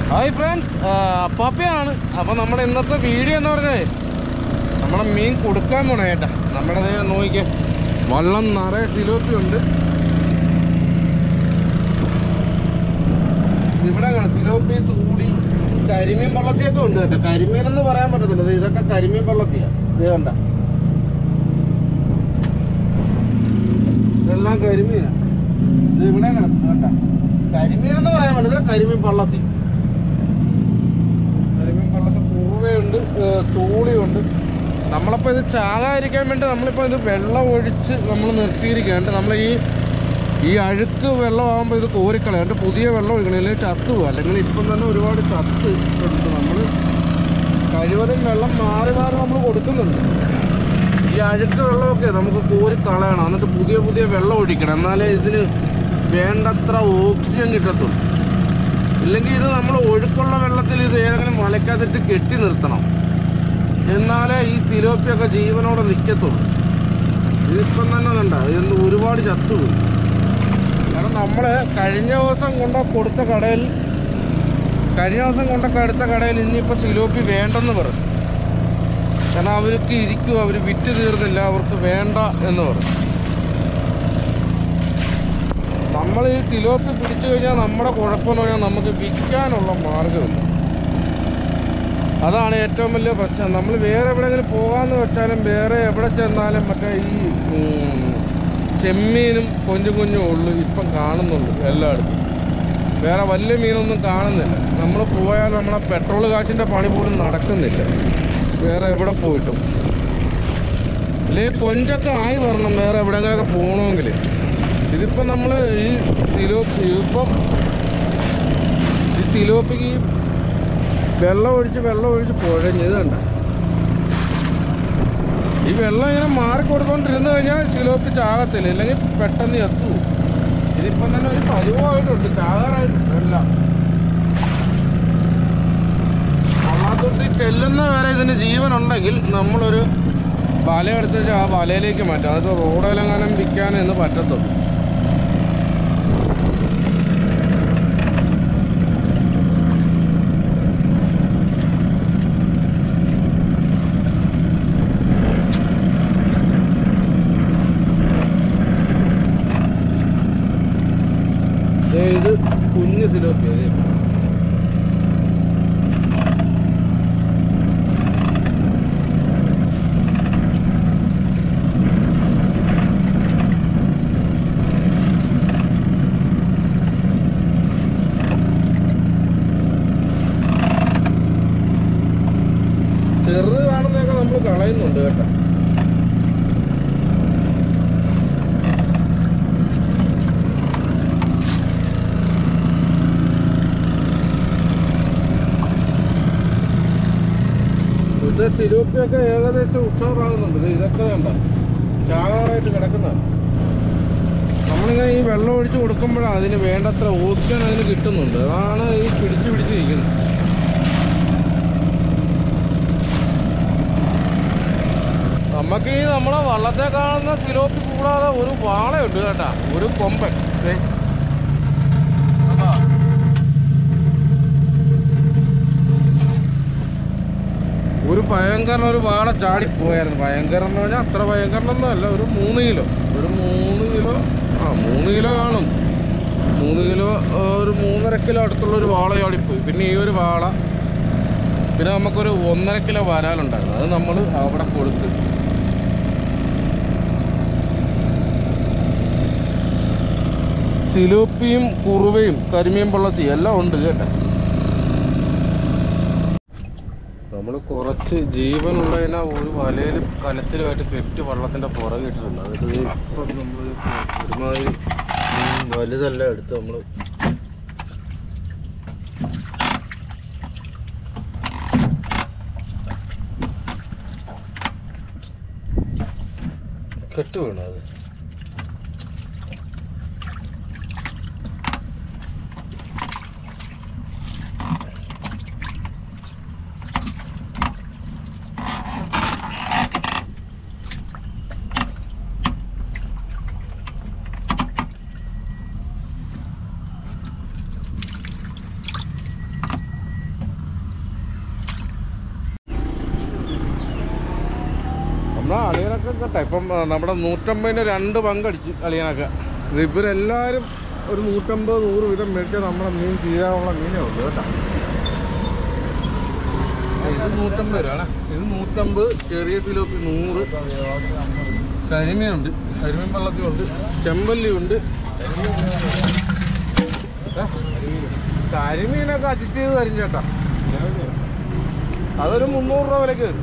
Hi friends അപ്പാപ്പയാണ് അപ്പോൾ നമ്മുടെ ഇന്നത്തെ വീഡിയോ എന്ന് പറഞ്ഞാൽ നമ്മുടെ മീൻ കൊടുക്കാൻ പോണേ ചേട്ടാ നമ്മുടെ ദേ നോക്കിക്കേ വള്ളം നിറയെ സിലോപ്പി ഉണ്ട് ഇവിടെ കാണാം സിലോപ്പി തൂടി കരിമീൻ പള്ളത്തിയൊക്കെ ഉണ്ട് കേട്ടോ കരിമീൻ എന്ന് പറയാൻ പറ്റത്തില്ല ദേ ഇതൊക്കെ കരിമീൻ പള്ളത്തിയാണ് ഇത് കണ്ട ഇതെല്ലാം കരിമീനാണ് ഇത് ഇവിടെ കിടക്കും കണ്ട കരിമീൻ എന്ന് പറയാൻ പറ്റത്തില്ല കരിമീൻ പള്ളത്തി കരിമീൻ പള്ളത്തി കുറുവയുണ്ട് ഏർ തൂളിയുണ്ട് നമ്മളപ്പോൾ ഇത് ചാകാതിരിക്കാൻ വേണ്ടി നമ്മളിപ്പോൾ ഇത് വെള്ളം ഒഴിച്ച് നമ്മൾ നിർത്തിയിരിക്കുകയാണ് നമ്മൾ ഈ ഈ അഴുക്ക് വെള്ളമാകുമ്പോൾ ഇത് കോരിക്കളയാണ്ട് പുതിയ വെള്ളം ഒഴിക്കണം അല്ലെങ്കിൽ ചത്തു പോകും അല്ലെങ്കിൽ ഇപ്പം തന്നെ ഒരുപാട് ചത്ത് ഉണ്ട് നമ്മൾ കഴിവതും വെള്ളം മാറി മാറി നമ്മൾ കൊടുക്കുന്നുണ്ട് ഈ അഴുക്ക് വെള്ളമൊക്കെ നമുക്ക് കോരി കളയണം എന്നിട്ട് പുതിയ പുതിയ വെള്ളം ഒഴിക്കണം എന്നാലേ ഇതിന് വേണ്ടത്ര ഓക്സിജൻ കിട്ടത്തുള്ളൂ ഇല്ലെങ്കിൽ ഇത് നമ്മൾ ഒഴുക്കുള്ള വെള്ളത്തിൽ ഇത് ഏതെങ്കിലും മലക്കകത്തിട്ട് കെട്ടി നിർത്തണം എന്നാലേ ഈ സിലോപ്പിയൊക്കെ ജീവനോടെ നിൽക്കത്തുള്ളൂ ഇതിപ്പം തന്നെ കണ്ട ഇന്ന് ഒരുപാട് ചത്തുപോയി കാരണം നമ്മൾ കഴിഞ്ഞ ദിവസം കൊണ്ട കൊടുത്ത കടയിൽ കഴിഞ്ഞ ദിവസം കൊണ്ട കടുത്ത കടയിൽ ഇനിയിപ്പോൾ സിലോപ്പി വേണ്ടെന്ന് പറഞ്ഞു കാരണം അവർക്ക് ഇരിക്കും അവർ വിറ്റ് തീർന്നില്ല അവർക്ക് വേണ്ട എന്ന് പറഞ്ഞു നമ്മൾ ഈ തിലോപ്പി പിടിച്ചു കഴിഞ്ഞാൽ നമ്മുടെ കുഴപ്പമെന്ന് പറഞ്ഞാൽ നമുക്ക് വിൽക്കാനുള്ള മാർഗ്ഗമില്ല അതാണ് ഏറ്റവും വലിയ പ്രശ്നം നമ്മൾ വേറെ എവിടെയെങ്കിലും പോകാമെന്ന് വെച്ചാലും വേറെ എവിടെ ചെന്നാലും മറ്റേ ഈ ഉം, ചെമ്മീനും കൊഞ്ചും കുഞ്ഞും ഉള്ളു ഇപ്പം കാണുന്നുള്ളൂ എല്ലായിടത്തും വേറെ വലിയ മീനൊന്നും കാണുന്നില്ല നമ്മൾ പോയാൽ നമ്മളെ പെട്രോൾ കാശിൻ്റെ പണി പോലും നടക്കുന്നില്ല വേറെ എവിടെ പോയിട്ടും അല്ലെങ്കിൽ കൊഞ്ചൊക്കെ ആയി വരണം വേറെ എവിടെയെങ്കിലൊക്കെ പോകണമെങ്കിൽ ഇതിപ്പോൾ നമ്മൾ ഈ സിലോപ്പി ഇപ്പം ഈ സിലോപ്പിക്ക് ഈ വെള്ളം ഒഴിച്ച് വെള്ളം ഒഴിച്ച് കുഴഞ്ഞ് ഇത് കണ്ട ഈ വെള്ളം ഇങ്ങനെ മാറി കൊടുത്തോണ്ടിരുന്ന് കഴിഞ്ഞാൽ സിലോപ്പി ചാകത്തില്ല ഇല്ലെങ്കിൽ പെട്ടെന്ന് എത്തു ഇതിപ്പം തന്നെ ഒരു പരുവമായിട്ടുണ്ട് ചാകാറായിട്ടുണ്ട് എല്ലാം വള്ളാത്തുരുത്തി ചെല്ലുന്ന വരെ ഇതിന് ജീവനുണ്ടെങ്കിൽ നമ്മളൊരു വല എടുത്തിട്ട് ആ വലയിലേക്ക് മാറ്റാം അതൊക്കെ റോഡിലെങ്ങാനും വിൽക്കാനെന്ന് പറ്റത്തുള്ളൂ ദേ ഇത് കുഞ്ഞ് സിലോപ്പി അതെ ചെറുത് കാണുന്നതൊക്കെ നമ്മൾ കളയുന്നുണ്ട് കേട്ടോ ഇത് സിലോപ്പിയൊക്കെ ഏകദേശം ഉഷാറാകുന്നുണ്ട് ദേ ഇതൊക്കെ വേണ്ട ചാകാറായിട്ട് കിടക്കുന്നതാണ് നമ്മളിങ്ങനെ ഈ വെള്ളം ഒഴിച്ച് കൊടുക്കുമ്പോഴാണ് അതിന് വേണ്ടത്ര ഓക്സിജൻ അതിന് കിട്ടുന്നുണ്ട് അതാണ് ഈ പിടിച്ച് പിടിച്ചിരിക്കുന്നത് നമുക്ക് ഈ നമ്മളെ വള്ളത്തെ കാണുന്ന സിലോപ്പി കൂടാതെ ഒരു വാളയുണ്ട് കേട്ടാ ഒരു കൊമ്പൻ ദേ. കണ്ടോ? ഒരു ഭയങ്കരൻ ഒരു വാള ചാടിപ്പോയായിരുന്നു ഭയങ്കരം എന്ന് പറഞ്ഞാൽ അത്ര ഭയങ്കരനൊന്നും അല്ല ഒരു മൂന്ന് കിലോ ഒരു മൂന്ന് കിലോ ആ മൂന്ന് കിലോ കാണും മൂന്ന് കിലോ ആ, ഒരു മൂന്നര കിലോ അടുത്തുള്ള ഒരു വാള ചാടിപ്പോയി പിന്നെ ഈ ഒരു വാള പിന്നെ നമുക്കൊരു ഒന്നര കിലോ വരാലുണ്ടായിരുന്നു അത് നമ്മൾ അവിടെ കൊടുത്ത് സിലോപ്പിയും കുറുവയും കരിമീൻ പള്ളത്തി എല്ലാം ഉണ്ട് കേട്ടോ നമ്മൾ കുറച്ച് ജീവനുള്ളതിനെ ഒരു വലയിൽ കനത്തിലുമായിട്ട് കെട്ടി വള്ളത്തിൻ്റെ പുറകെ ഇട്ടിട്ടുണ്ട് അതിൽ ഇപ്പം നമ്മൾ ഒരുമാതിരി ഉം, വലുതല്ല എടുത്ത് നമ്മൾ കെട്ട് വീണു അത് എന്നാ അളിയനൊക്കെ കേട്ടെ ഇപ്പം ആ, നമ്മുടെ നൂറ്റമ്പതിന് രണ്ട് പങ്കടിച്ചു അളിയനൊക്കെ ഇത് ഇവരെല്ലാവരും ഒരു നൂറ്റമ്പത് നൂറ് വീതം മേടിച്ചാൽ നമ്മുടെ മീൻ തീരാനുള്ള മീനേ ഉള്ളൂ കേട്ടോ ഇത് നൂറ്റമ്പത് രൂപ ഇത് നൂറ്റമ്പത് ചെറിയ കിലോക്ക് നൂറ് കരിമീനുണ്ട് കരിമീൻ വെള്ളത്തിലുണ്ട് ചെമ്പല്ലിയുണ്ട് ഏ? കരിമീനൊക്കെ അഡ്ജസ്റ്റ് ചെയ്ത് തരും ചേട്ടാ അതൊരു മുന്നൂറ് രൂപ വിലക്ക് വരും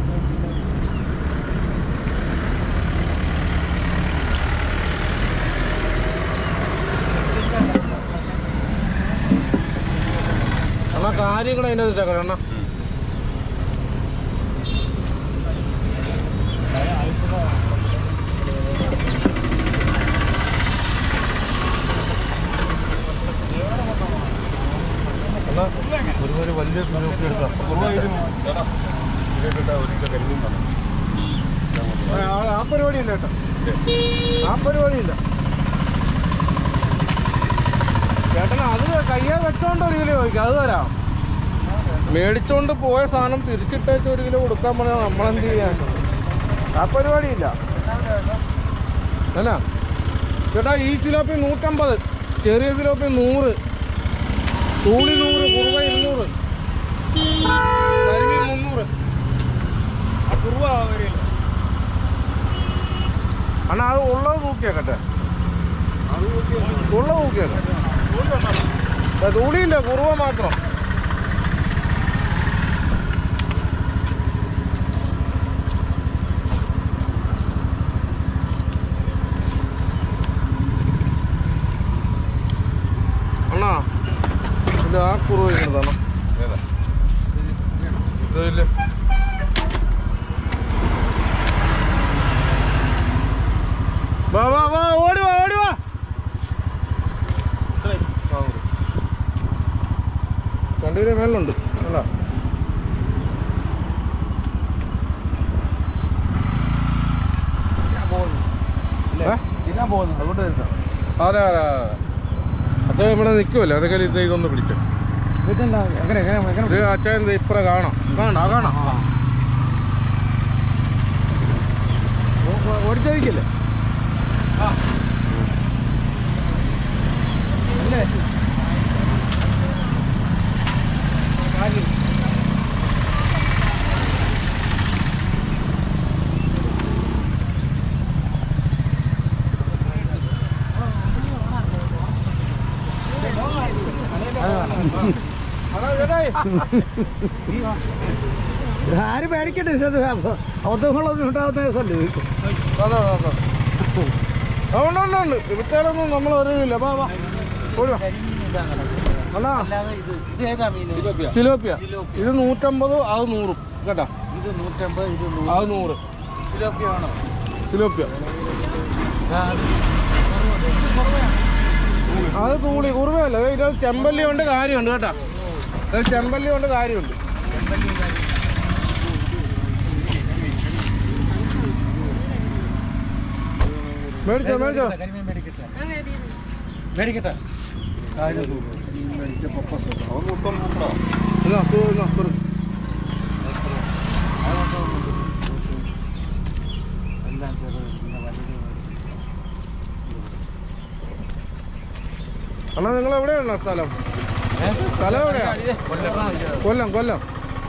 എന്നാ കാര്യം കൂടെ അതിൻ്റെ ഇട്ടേക്കാം അണ്ണാ എന്നാ ഒരുപാട് വലിയ സുലോക്ക് എടുക്കാം ആ- ആ പരിപാടിയില്ല കേട്ടോ ആ പരിപാടിയില്ല ചേട്ടൻ അത് കയ്യെ വെച്ചോണ്ട് ഒരു കിലോ ചോദിക്കാം അത് തരാം മേടിച്ചോണ്ട് പോയ സാധനം തിരിച്ചിട്ടേച്ച് ഒരു കിലോ കൊടുക്കാൻ പറഞ്ഞാൽ നമ്മളെന്ത് ചെയ്യാൻ ആ പരിപാടിയില്ല അല്ല ചേട്ടാ ഈ സിലോപ്പി നൂറ്റമ്പത് ചെറിയ സിലോപ്പി നൂറ് തൂളി നൂറ് കുറുവ ഇരുന്നൂറ് കരിമീൻ മുന്നൂറ് അണ്ണാ അത് ഉള്ളത് നോക്കിയേക്കട്ടെ ഉള്ളത് നോക്കിയേക്കാം തൂളിയില്ല കുറുവ മാത്രം അണ്ണാ ഇത് ആ കുറുവ ഇങ്ങനെ തന്നെ ഇതില്ലേ വാ വാ വാ ഓടി വാ ഓടി വാ രണ്ടുപേരെ മേലുണ്ട് അല്ല അതുകൊണ്ട് വരുന്നത് അതെ അതെ അതെ അച്ഛൻ ഇവിടെ നിൽക്കുമല്ലോ അതൊക്കെ ഇത് ഇതൊന്ന് പിടിച്ചു എങ്ങനെ എങ്ങനെ എങ്ങനെ ഇത് അച്ഛൻ ഇത് ഇപ്പറ കാണാം കാണാം ആ കാണാം ഓടിച്ചഴിക്കില്ലേ അല്ലേ അതാ ചേട്ടായി ആരും പേടിക്കട്ടെ ഇത് അബദ്ധങ്ങളൊന്നും ഉണ്ടാകുന്ന ദിവസമല്ലേ അതെ അതെ ആ, ഉണ്ട് ഉണ്ട് ഉണ്ട് വിറ്റാലൊന്നും നമ്മൾ അറിയില്ല വാ വാ ഓടി വാ അണ്ണാ സിലോപ്പിയ ഇത് നൂറ്റമ്പത് അത് നൂറും കേട്ടാ ഇത് നൂറ്റമ്പത് ഇത് അത് നൂറ് സിലോപ്പിയാണോ സിലോപ്പിയ അത് തൂളി കുറുവയല്ല ദേ ഇത് ചെമ്പല്ലി കൊണ്ട് കാര്യമുണ്ട് കേട്ടാ ഇത് ചെമ്പല്ലി കൊണ്ട് കാര്യമുണ്ട് മേടിച്ചോ മേടിച്ചോ കരിമീൻ മേടിക്കട്ടെ മേടിക്കട്ടെ മേടിച്ച പപ്പസ് എന്നാ തൂ എന്നാ തുറ എല്ലാം ചെറുത് പിന്നെ വലുത് അണ്ണാ നിങ്ങൾ എവിടെയാണ് സ്ഥലം സ്ഥലം എവിടെയാ കൊല്ലം കൊല്ലം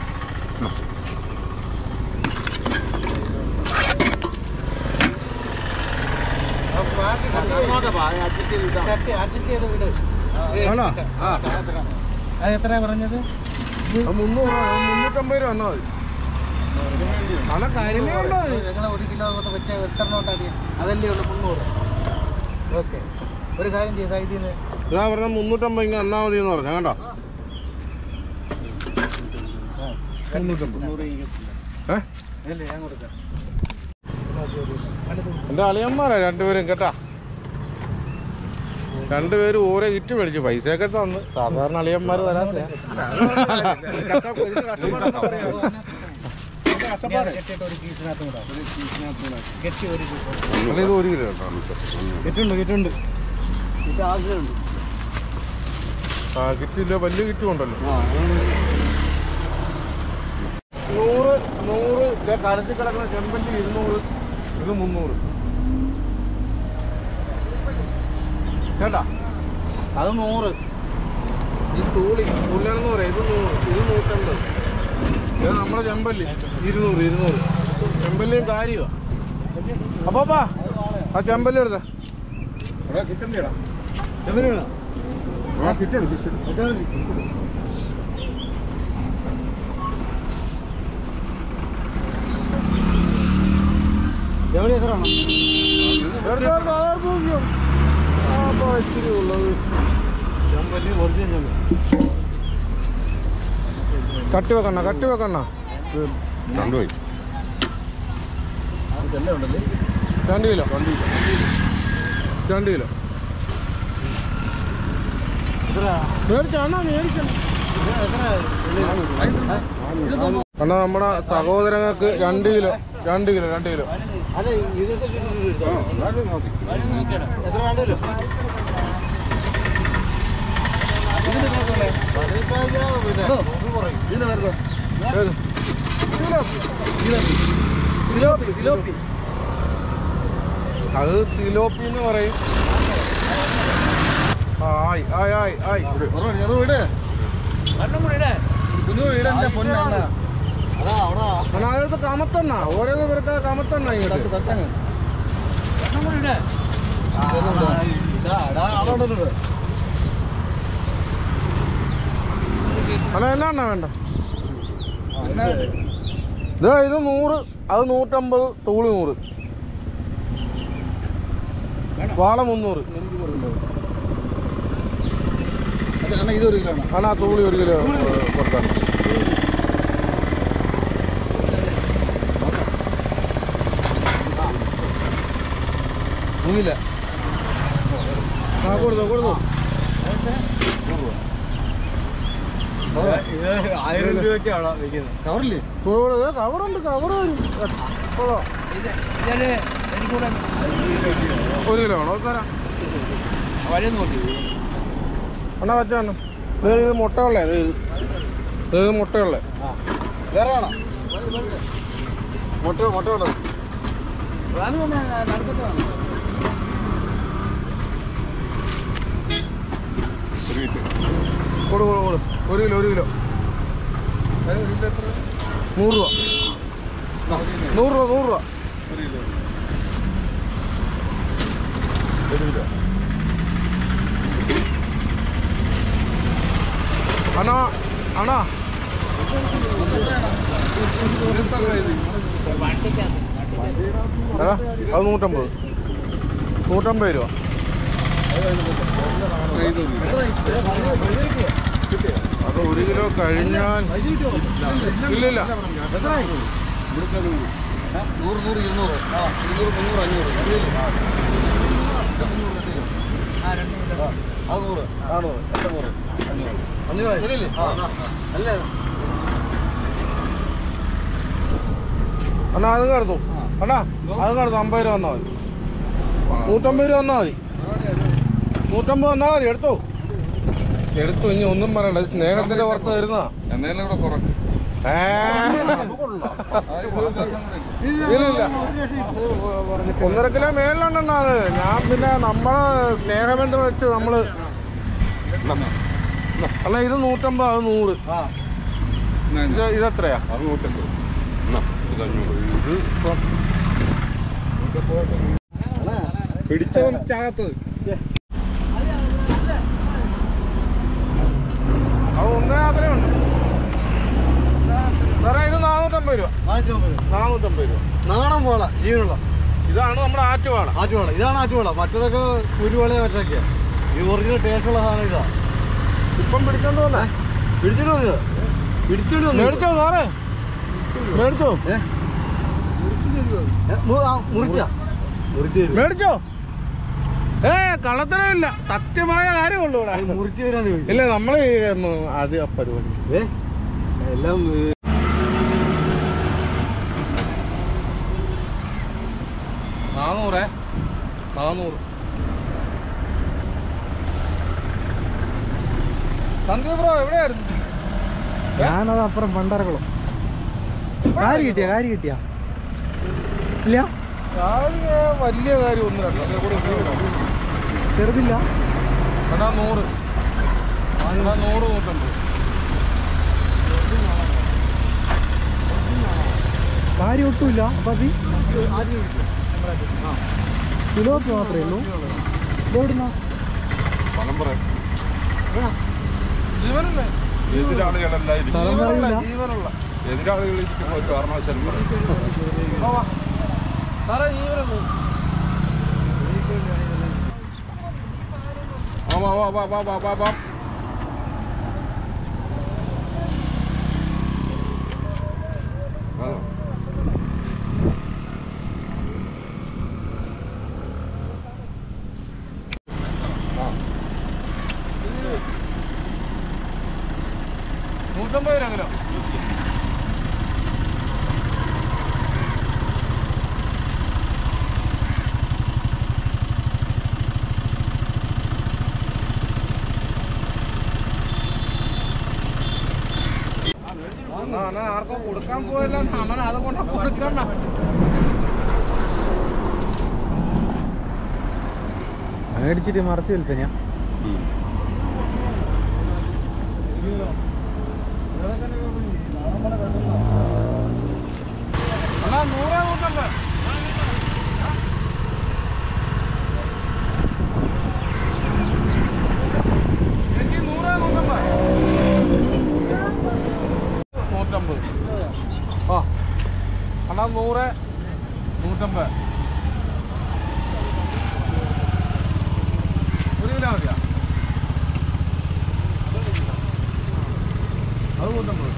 അഡ്ജസ്റ്റ് ചെയ്ത് വിട് ആണോ ആ അത് എത്രയാ പറഞ്ഞത് അത് മുന്നൂറ് രൂപ, അത് മുന്നൂറ്റമ്പത് രൂപ വന്നാൽ മതി അണ്ണാ കരിമീൻ ഉണ്ടോ നിങ്ങൾ ഒരു കിലോ കൊണ്ട് വെച്ച എത്ര നോട്ടാ അധികം അതല്ലേ ഉള്ളൂ മുന്നൂറ് ഓക്കെ ഒരു കാര്യം ചെയ്ത് ഇതിൽ നിന്ന് ഇതാ പറഞ്ഞ മുന്നൂറ്റമ്പത് ഇങ്ങനെ തന്നാ മതി എന്ന് പറഞ്ഞു കേട്ടോ മുന്നൂറ്റമ്പത് നൂറ് ഏ അല്ലേ ഞാൻ കൊടുക്കാം എൻ്റെ അളിയന്മാരാ രണ്ടുപേരും കേട്ടാ രണ്ടുപേരും ഓരോ കിറ്റ് മേടിച്ചു പൈസയൊക്കെ തന്ന് സാധാരണ അളിയന്മാർ തരാത്ത കെട്ടിയിട്ട് ഒരു പീസിനകത്ത് കൂടാ കെട്ടി ഒരു പീസ് ഇത് ഒരു കിലോ കിറ്റുണ്ട് കിറ്റുണ്ട് ഇത് ആവശ്യമുണ്ട് ആ കിറ്റില്ല വലിയ കിറ്റും ഉണ്ടല്ലോ നൂറ് നൂറ് മറ്റേ കലത്തിൽ കിടക്കുന്ന ചെമ്പല്ലി ഇരുന്നൂറ് ഇത് മുന്നൂറ് കേട്ടാ അത് നൂറ് ഇത് തൂളി തൂളിയാണെന്ന് പറയാം ഇത് നൂറ് ഇത് നൂറ്റമ്പത് ഇത് നമ്മുടെ ചെമ്പല്ലി ഇരുന്നൂറ് ഇരുന്നൂറ് ചെമ്പല്ലിയും കാര്യമാണ് അപ്പാ ആ ചെമ്പല്ലി എടുത്ത ആ കിട്ടും കിട്ടും എവിടെ എത്ര ആണോ എടുത്തോ, എടുത്തോ, അതെടുത്ത് നോക്കിയോ. ആ, അപ്പൊ ഇച്ചിരി ഉള്ളത് ചെമ്പല്ലി ഒറിജിനൽ ചെമ്പല്ലി കട്ടി വെക്കണ്ണ കട്ടി വെക്കണ്ണ രണ്ടുപോയി ഇതെല്ലാം ഉണ്ടല്ലേ രണ്ട് കിലോ രണ്ട് കിലോ എത്ര മേടിച്ചാണോ മേടിക്കണം ഇത് എത്ര അണ്ണാ നമ്മുടെ സഹോദരങ്ങൾക്ക് രണ്ട് കിലോ രണ്ട് കിലോ രണ്ട് കിലോ അതെ ഇത് എത്ര വേണ്ടി വരും ഏത്? സിലോപ്പി സിലോപ്പി അത് സിലോപ്പി എന്ന് പറയും ആ, ആയി ആയി ആയി ആയി അണ്ണാ അതെടുത്ത് കമത്തണ്ണ ഓരോ പേർക്ക് കമത്തണ്ണ ഇങ്ങോട്ട് അല്ല എന്നാ അണ്ണാ വേണ്ട ഇത് ഇത് നൂറ് അത് നൂറ്റമ്പത് തൂളി നൂറ് വാള മുന്നൂറ് ഇതൊരു കിലോ അണ്ണാ തൂളി ഒരു കിലോ കൊടുക്കാൻ മൂന്നില്ല ആ കൊടുത്തോ കൊടുത്തോ ആയിരം രൂപയ്ക്കാണോ വിൽക്കുന്നത് കവറില്ലേ കൊടുത്തോ കവറുണ്ട് കവർ വരും കൊള്ളാം ഒരു കിലോ വേണോ തരാം അണ്ണാ വെച്ചാ ഇത് ഇത് മുട്ടയുള്ളേ ഇത് ഇത് ഇത് മുട്ടയുള്ളേ വേറെ വേണോ മുട്ട മുട്ട ഉള്ളത് ഒരു മിനിറ്റ് കൊടു കൊടു കൊടു ഒരു കിലോ ഒരു കിലോ നൂറ് രൂപ നൂറ് രൂപ നൂറ് രൂപ ഒരു കിലോ അണ്ണാ അണ്ണാ ഏ? അത് നൂറ്റമ്പത് നൂറ്റമ്പത് രൂപ അത് ഒരു കിലോ കഴിഞ്ഞാൽ ഇല്ല ഇല്ല നൂറ് നൂറ് ഇരുന്നൂറ് ആ ഇരുന്നൂറ് മുന്നൂറ് അഞ്ഞൂറ് അത് നൂറ് നാനൂറ് എണ്ണൂറ് അഞ്ഞൂറ് അഞ്ഞൂറ് ശരിയല്ലേ ആ അല്ലേ അണ്ണാ അത് കടത്തു അണ്ണാ അത് കടത്തു അമ്പത് രൂപ വന്നാൽ മതി നൂറ്റമ്പത് രൂപ വന്നാൽ മതി നൂറ്റമ്പത് വന്നാൽ മതി എടുത്തോ എടുത്തു ഇനി ഒന്നും പറയണ്ട ഇത് സ്നേഹത്തിന്റെ പുറത്ത് തരുന്നതാ എന്നേലും കൂടെ കുറക്കും ഏ? ഇല്ലില്ല ഒന്നര കിലോ മേളിലുണ്ടെണ്ണ അത് ഞാൻ പിന്നെ നമ്മളെ സ്നേഹബന്ധം വെച്ച് നമ്മള് അല്ല ഇത് നൂറ്റമ്പത് അത് നൂറ് ആ ഇത് ഇതെത്രയാ അത് നൂറ്റമ്പത് എന്നാ, ഇത് അഞ്ഞൂറ് ഇത് ഇപ്പം പിടിച്ചവൻ ചാകത്തത് അത് ഒന്നേ അത്രയുണ്ട് സാറേ ഇത് നാനൂറ്റമ്പത് രൂപ നാനൂറ്റി അമ്പത് നാനൂറ്റമ്പത് രൂപ നാടൻ പോള ജീവനുള്ള ഇതാണ് നമ്മുടെ ആറ്റുവാള ആറ്റുവാള ഇതാണ് ആറ്റുവാള മറ്റതൊക്കെ കുരുവളയെ മറ്റൊക്കെയാ ഇത് ഒറിജിനൽ ടേസ്റ്റ് ഉള്ള സാധനം ഇതാ ഇപ്പം പിടിച്ചോണ്ട് വന്നേ പിടിച്ചിട്ട് വന്നത് പിടിച്ചിട്ട് വന്നു മേടിച്ചോ സാറേ മേടിച്ചോ മുറിച്ച മുറിച്ച് തരും മേടിച്ചോ ഏ കള്ളത്തരമില്ല സത്യമായ കാര്യമുള്ളൂ ഇവിടെ മുറിച്ച് തരാന്ന് ചോദിച്ചു ഇല്ല നമ്മൾ അത് ആ പരിപാടി ഏ എല്ലാം ഏ, നാനൂറേ നാനൂറ് സന്ദീപ് ബ്രോ എവിടെയായിരുന്നു ഞാനത് അപ്പുറം പണ്ടറക്കുളം കാരി കിട്ടിയ കാരി കിട്ടിയ ഇല്ല കാര്യം വലിയ കാര്യം ഒന്നും ചെറുതില്ല എന്നാ നൂറ് എന്നാ നൂറ് നൂറ്റമ്പത് കാരി ഒട്ടുമില്ല അപ്പൊ അത് സുലോത്ത് മാത്രമേ ഉള്ളൂ ഇതെവിടുന്ന പലമ്പറ ജീവനല്ലേ എതിരാളികളെല്ലാം ഇരിക്കും. സ്ഥലം ജീവനുള്ള പറയില്ല ജീവനുള്ള എതിരാളികൾ ഇരിക്കുമ്പോൾ ഒരു കാരണവശാലും പറയും വാ, വാ. സാറേ ജീവനുള്ളൂ ആ, വാ, വാ, വാ, വാ, വാ, വാ, വാ. ആ. നൂറ്റമ്പത് രൂപ കിലോ അണ്ണാ, അണ്ണാ ആർക്കോ കൊടുക്കാൻ പോയല്ല അണ്ണൻ അത് കൊണ്ട് കൊടുക്കണ്ട മേടിച്ചിട്ട് മറച്ചു വിൽപ്പന അണ്ണാ നൂറ് നൂറ്റമ്പത് എനിക്ക് നൂറ് നൂറ്റമ്പത് നൂറ്റമ്പത് ആ അണ്ണാ നൂറ് നൂറ്റമ്പത് ഒരു കിലോ മതിയാ അത് നൂറ്റമ്പത്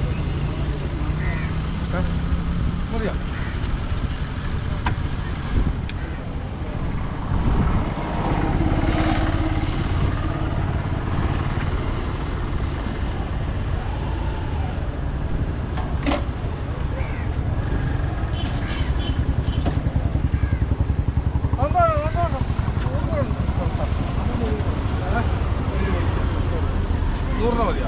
ഏ? മതിയാ നൂറിന് മതിയാ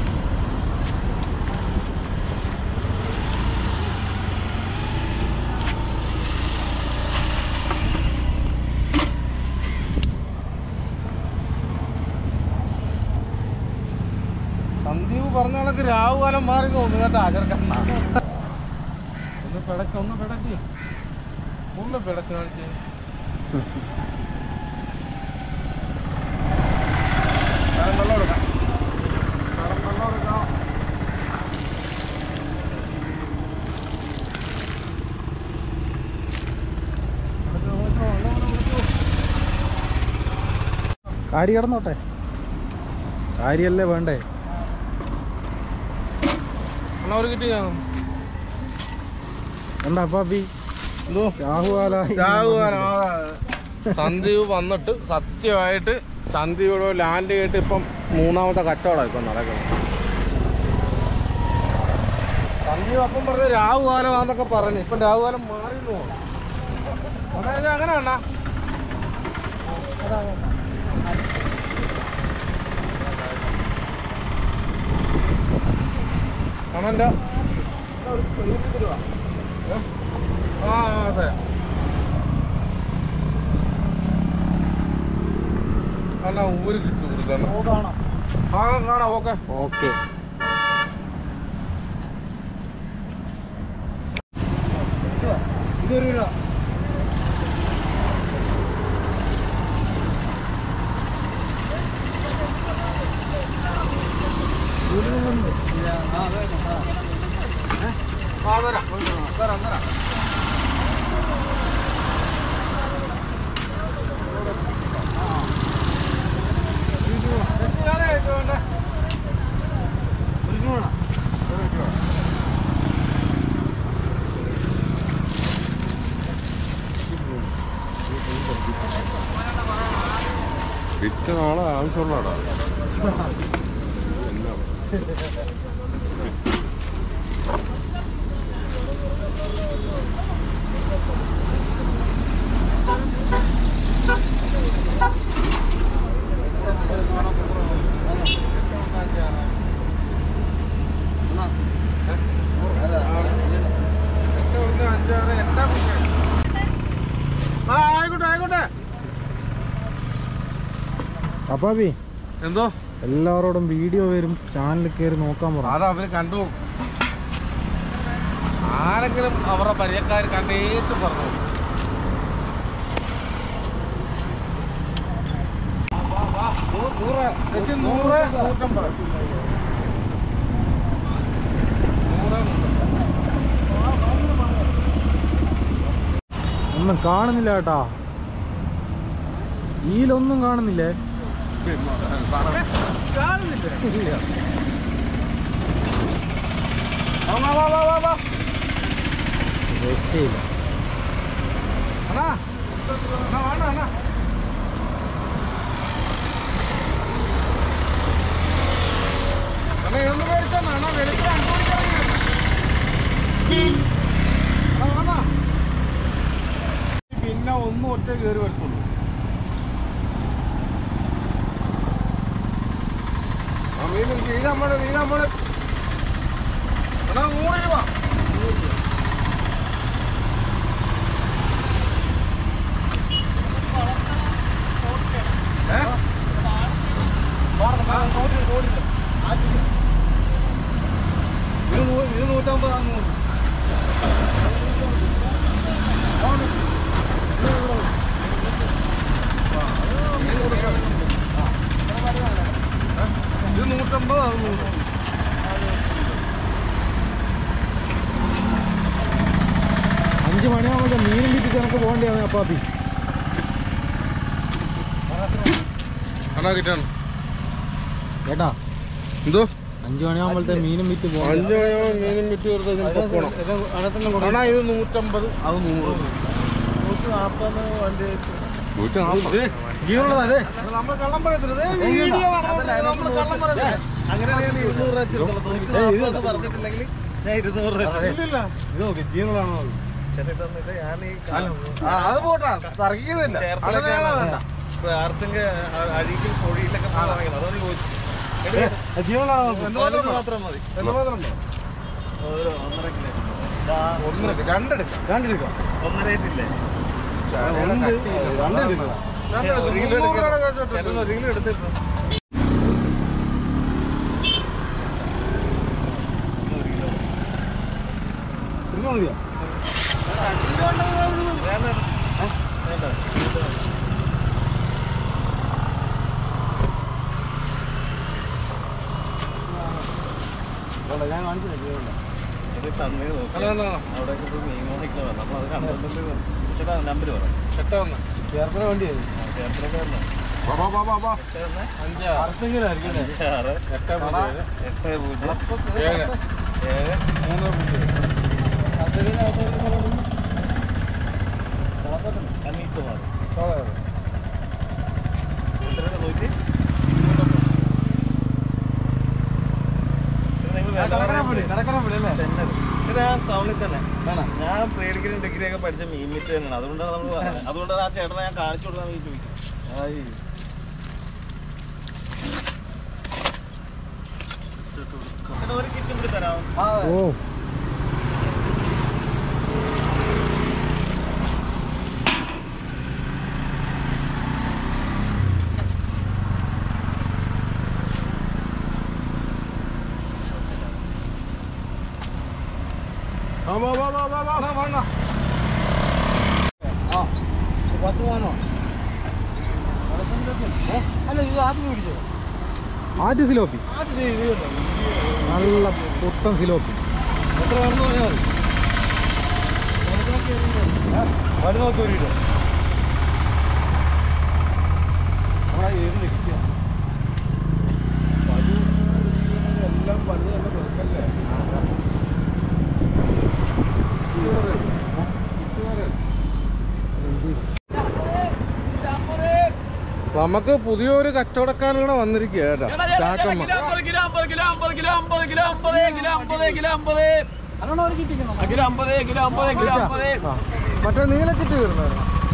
സന്ദീപ് പറഞ്ഞ കണക്ക് രാവുകാലം മാറി തോന്നുന്നു കേട്ടോ അജർക്കണ്ണ ഒന്ന് പിടക്ക് ഒന്ന് പിടക്ക് ഫുള്ള് പിടക്ക് കാണിച്ച് ശകലം വെള്ളം എടുക്കാം ശകലം വെള്ളം എടുക്കാം എടുക്ക്, വിളിച്ചോ, വെള്ളം കൂടെ വിളിച്ചോ. കാരി കിടന്നോട്ടെ കാര്യല്ലേ വേണ്ടേ എന്നാ ഒരു കിട്ടി ഞാൻ എന്താ അപ്പാപ്പി എന്തോ രാഹുകാലായി രാഹുകാലം സന്ദീപ് വന്നിട്ട് സത്യമായിട്ട് സന്ദീപ് ലാൻഡ് ചെയ്തിട്ട് ഇപ്പം മൂന്നാമത്തെ കച്ചവടം ഇപ്പം നടക്കുന്നത് സന്ദീപ് അപ്പം പറഞ്ഞ രാഹുകാലമാന്നൊക്കെ പറഞ്ഞു ഇപ്പം രാഹുകാലം മാറി അതായത് അങ്ങനെ വേണ്ട കണൻ്റെ ആ ആ, തരാം അല്ല ഊര് കിട്ടും കൊടുക്കാൻ ആ കാണാം ഓക്കെ ഓക്കെ ഇതൊരു രൂപ ആ തരാം തരാം തരാം എത്രയാണ് ഏറ്റവും വേണ്ടേ? ഒരു രൂപ ഒരു രൂപ വിറ്റ് നാളെ ആവശ്യമുള്ളടാ എന്നാ ആ അപ്പാബി എന്തോ എല്ലാവരോടും വീഡിയോ വരും ചാനലിൽ കയറി നോക്കാൻ പറ അത് അവര് കണ്ടു ആരെങ്കിലും അവരുടെ പരിചയക്കാർ കണ്ടേച്ച് പറഞ്ഞു നൂറ് ചേച്ചി നൂറ് നൂറ്റമ്പത് നൂറ് നൂറ്റമ്പത് ഒന്നും കാണുന്നില്ല കേട്ടാ ഈലൊന്നും കാണുന്നില്ലേ കാണുന്നില്ലേ വാ, വാ, വാ, വാ, വാ, വാ. രക്ഷയില്ല അണ്ണാ അണ്ണാ വേണ്ട അണ്ണാ അണ്ണാ ഇതൊന്ന് മേടിച്ചാ അണ്ണാ വെളുപ്പിന് അഞ്ച് മണിക്കാണ് അണ്ണാ വാ, വാ. പിന്നെ ഒന്നും ഒറ്റ കയറി വരത്തുള്ളൂ ആ മീൻ വീഴാൻ പോണെ വീഴാൻ പോണെ അണ്ണാ നൂറ് രൂപ ഏ? ഇത് നൂ- ഇത് നൂറ്റമ്പത് ആ നൂറ് ഇത് നൂറ്റമ്പത് അത് നൂറ് അഞ്ച് മണിയാകുമ്പോൾ മീനും വിറ്റിട്ട് എനിക്ക് പോകേണ്ടിയാണ് അപ്പാപ്പി അണ്ണാ കിട്ടാണ് കേട്ടാ എന്തോ അഞ്ച് മണിയാകുമ്പോഴത്തെ മീനും വിറ്റ് പോകണം അഞ്ച് മണിയാവും മീനും വിറ്റ് കൊടുത്ത് ഇതിന് പൊക്കണം അണ്ണാ ഇത് നൂറ്റമ്പത് അത് നൂറ് നൂറ്റി നാൽപ്പത് നമ്മൾ കള്ളം പറയത്തില്ല ദേ വീഡിയോ നടന്നുകൊണ്ട് നമ്മൾ കള്ളം പറയത്തില്ല ഇല്ലില്ല. ആ, അത് പോട്ടാ തർക്കിക്കുന്നില്ല അണ്ണനെ വേണ്ട അഴീക്കിൽ പൊഴിയിലൊക്കെ പോകാൻ അതാണ് ചോദിച്ചത് എന്തുമാത്രം മാത്രം മതി എന്തുമാത്രം ഉണ്ടോ ഒരു ഒന്നര കിലോ ഒന്നര രണ്ടെടുക്കാം രണ്ടെടുക്കാം ഒന്നരയിട്ടില്ലേ രണ്ട് രണ്ടെടുക്കാം ഒരു കിലോ മുന്നൂറ് രൂപയുടെ എടുക്കാം. കാശ് ചേട്ടൻ ഒരു കിലോ എടുത്തിരുന്നു ഒരു കിലോ പിന്നെ മതിയോ വേണ്ട വേണ്ട ഞാൻ കാണിച്ചില്ല ഇത് തന്നേ നോക്കി അല്ല, അല്ല, അല്ല. അവിടെ മീൻ മോണിക്കോ നമ്മളത് കണ്ടിട്ടുണ്ട് ചേട്ടാ നമ്പർ പറ എട്ട് ഒന്ന് ചേർത്തല വണ്ടിയായി ചേർത്തലൊക്കെ വരണോ വാ, വാ, വാ, വാ, വാ. എട്ട് ഒന്ന് അഞ്ച് അർക്കെങ്കിലും ആയിരിക്കും അല്ലേ അഞ്ച് ആറ് എട്ട് പൂജ്യം എട്ട് പൂജ്യം ഏഴ് ഏഴ് മൂന്ന് പൂജ്യം അനീത്തുമാർ അതെ, അതെ. എത്രയാണ് നൂറ്റി കടക്കരപ്പള്ളി അല്ലേ ഞാൻ ടൗണിൽ തന്നെ ഞാൻ പ്രീഡിഗ്രിയും ഡിഗ്രി ഒക്കെ പഠിച്ച മീമിറ്റ് തന്നെയാണ് അതുകൊണ്ടാണ് നമ്മൾ പറഞ്ഞത് അതുകൊണ്ടാണ് ആ ചേട്ടനെ ഞാൻ കാണിച്ചു കൊടുക്കാൻ വേണ്ടി ചോദിക്കുന്നത് ചേട്ടാ, ഒരു കിറ്റും കൂടി തരാമോ ഓ ആ, വാ, വാ, വാ, വാ, വാ. അണ്ണാ, വാ, അണ്ണാ. പത്ത് താനോ അല്ല ഇത് ആദ്യം പിടിച്ചോ ആദ്യ സിലോപ്പി നല്ല പുത്തൻ സിലോപ്പി എത്ര വേണമെന്ന് പറഞ്ഞാൽ മതി വഴി നോക്കി ഒരു കിലോ നമ്മളാ ഏത് നിൽക്കുക എല്ലാം പണിത് തന്നെ കൊടുക്കല്ലേ നമുക്ക് പുതിയൊരു കച്ചവടക്കാരൻ വന്നിരിക്കുക കേട്ടോ ചാക്കമ്മ ആ, മറ്റേ നീലക്കിറ്റ് വരുന്നത്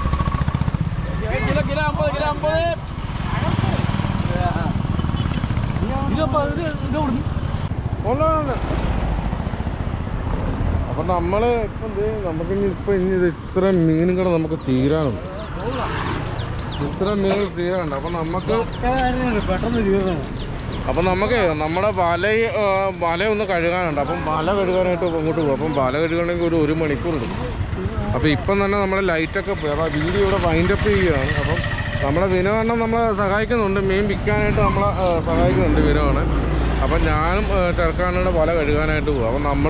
അപ്പൊ നമ്മള് ഇപ്പൊ എന്ത് ചെയ്യും? നമുക്ക് ഇനി ഇപ്പൊ ഇനി ഇത് ഇത്ര മീനും കൂടെ നമുക്ക് തീരാനുണ്ട് ഇത്ര മീനുകൾ തീരാണ്ട് അപ്പം നമുക്ക് പെട്ടെന്ന് തീർന്നു അപ്പം നമുക്ക് നമ്മുടെ വല ആ, വല ഒന്ന് കഴുകാനുണ്ട് അപ്പം വല കഴുകാനായിട്ട് അങ്ങോട്ട് പോകും അപ്പം വല കഴുകണമെങ്കിൽ ഒരു ഒരു മണിക്കൂർ എടുക്കും അപ്പോൾ ഇപ്പം തന്നെ നമ്മുടെ ലൈറ്റൊക്കെ പോയി അപ്പോൾ വീഡിയോ ഇവിടെ വൈൻഡപ്പ് ചെയ്യുകയാണ് അപ്പം നമ്മുടെ വിനോദം നമ്മളെ സഹായിക്കുന്നുണ്ട് മീൻ വിൽക്കാനായിട്ട് നമ്മളെ ആ, സഹായിക്കുന്നുണ്ട് വിനോദം അപ്പം ഞാനും ടെർക്കാനയുടെ വല കഴുകാനായിട്ട് പോകും അപ്പം നമ്മൾ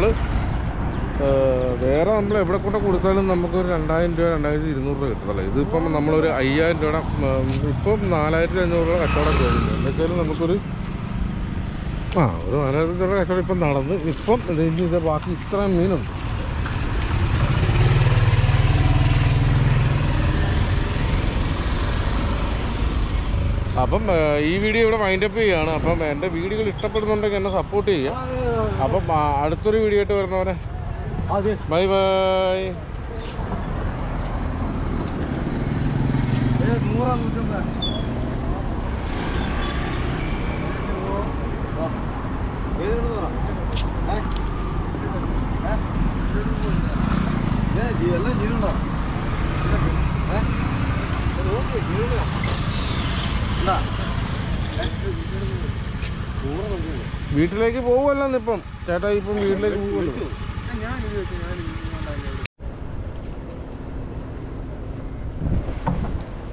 വേറെ നമ്മൾ എവിടെ കൊണ്ട് കൊടുത്താലും നമുക്കൊരു രണ്ടായിരം രൂപ രണ്ടായിരത്തി ഇരുന്നൂറ് രൂപ കിട്ടത്തില്ല ഇതിപ്പം നമ്മളൊരു അയ്യായിരം രൂപയുടെ ഉം, ഇപ്പം നാലായിരത്തി അഞ്ഞൂറ് രൂപ കച്ചവടം ചെയ്യുന്നുണ്ട് എന്ന് വെച്ചാൽ നമുക്കൊരു ആ ഒരു നാലായിരത്തി രൂപ കച്ചവടം ഇപ്പം നടന്ന് ഇപ്പം ഇത് ഇനി ഇത് ബാക്കി ഇത്രയും മീനുണ്ട് അപ്പം ഏ, ഈ വീഡിയോ ഇവിടെ വൈൻഡപ്പ് ചെയ്യുകയാണ് അപ്പം എൻ്റെ വീഡിയോകൾ ഇഷ്ടപ്പെടുന്നുണ്ടെങ്കിൽ എന്നെ സപ്പോർട്ട് ചെയ്യുക അപ്പം ആ, അടുത്തൊരു വീഡിയോ ആയിട്ട് വരുന്നവരെ അതെ ബൈ ബൈ നൂറാ നൂറ്റമ്പത് എല്ലാം ജീവനുണ്ടോ വീട്ടിലേക്ക് പോകുമല്ലോ ഇപ്പം ചേട്ടാ ഇപ്പം വീട്ടിലേക്ക് പോകുമല്ലോ ഞാൻ ഇത് വെച്ചു ഞാൻ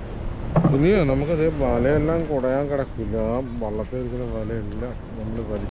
ഇനിയോ നമുക്കത് വലയെല്ലാം കുടയാൻ കിടക്കില്ല ആ വള്ളത്തിൽ ഇരിക്കുന്ന വലയെല്ലാം നമ്മൾ വലി